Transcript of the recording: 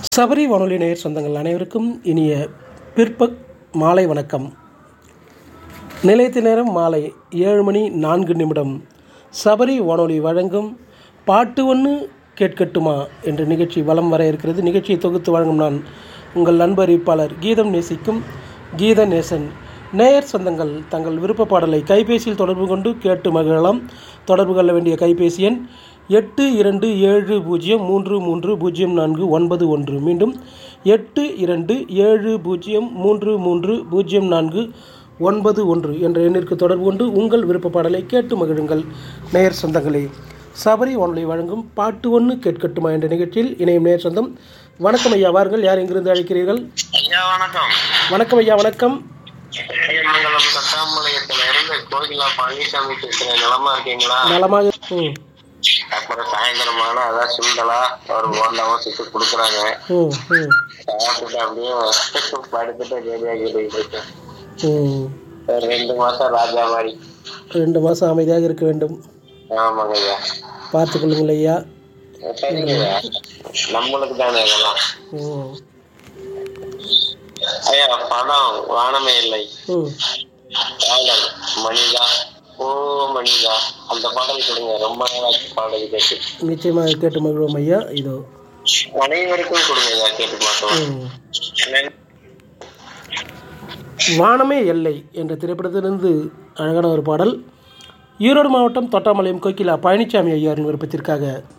சபரி வானொலி நேயர் சொந்தங்கள் அனைவருக்கும் இனிய பிற்பக் மாலை வணக்கம் நிலையத்து நேரம் மாலை ஏழு மணி நான்கு நிமிடம் சபரி வானொலி வழங்கும் பாட்டு ஒன்று கேட்கட்டுமா என்ற நிகழ்ச்சி வலம் வர இருக்கிறது நிகழ்ச்சியை தொகுத்து வழங்கும் நான் உங்கள் நண்பறிப்பாளர் கீதம் நேசிக்கும் கீத நேசன் நேயர் சொந்தங்கள் தங்கள் விருப்ப பாடலை கைபேசியில் தொடர்பு கொண்டு கேட்டு மகிழலாம் தொடர்பு கொள்ள வேண்டிய கைபேசி எண் எட்டு இரண்டு ஏழு பூஜ்ஜியம் மூன்று மூன்று பூஜ்ஜியம் நான்கு ஒன்பது ஒன்று மீண்டும் எட்டு இரண்டு ஏழு பூஜ்ஜியம் மூன்று மூன்று பூஜ்ஜியம் நான்கு ஒன்பது ஒன்று என்ற எண்ணிற்கு தொடர்பு கொண்டு உங்கள் விருப்ப பாடலை கேட்டு மகிழுங்கள் நேயர் சொந்தங்களே சபரி வானொலி வழங்கும் பாட்டு ஒன்று கேட்கட்டுமா என்ற நிகழ்ச்சியில் இணையும் நேயர் சொந்தம் வணக்கம் ஐயா வாருங்கள் யார் எங்கிருந்து அழைக்கிறீர்கள் ஐயா வணக்கம் வணக்கம் ஐயா வணக்கம் மங்கலம் கட்டாம்பாளையத்துல இருந்து கோகிலா பழனிசாமி பேசுறேன் நலமா இருக்கீங்களா நலமாக ம் அப்புறம் சாயந்தரம் ஆனா அதான் சுண்டலா ஒரு போண்டாவும் சுட்டு கொடுக்குறாங்க ம் ம் சாப்பிட்டுட்டு அப்படியே படுத்துட்டு ஜெயிலாகிட்டு இருக்கேன் ம் ஒரு ரெண்டு மாசம் ராஜா மாதிரி ரெண்டு மாதம் அமைதியாக இருக்க வேண்டும் ஆமாங்க ஐயா பார்த்துக்கொள்ளுங்கள் ஐயா சரிங்க ஐயா நம்மளுக்கு தானே இதெல்லாம் ம் ஐயா படம் வானமே இல்லை ம் பாடல் மணிதா ஓ மணிதா அந்த பாடல் கொடுங்க ரொம்ப நாளாச்சு பாடல் கேட்டு நிச்சயமாக கேட்டு மகிழ்வோம் ஐயா இதோ அனைவருக்கும் கொடுங்க ஐயா கேட்டு பார்த்தோம் ம் வானமே எல்லை என்ற திரைப்படத்திலிருந்து அழகான ஒரு பாடல் ஈரோடு மாவட்டம் தொட்டாமலையம் கோகிலா பழனிசாமி ஐயாரின் விருப்பத்திற்காக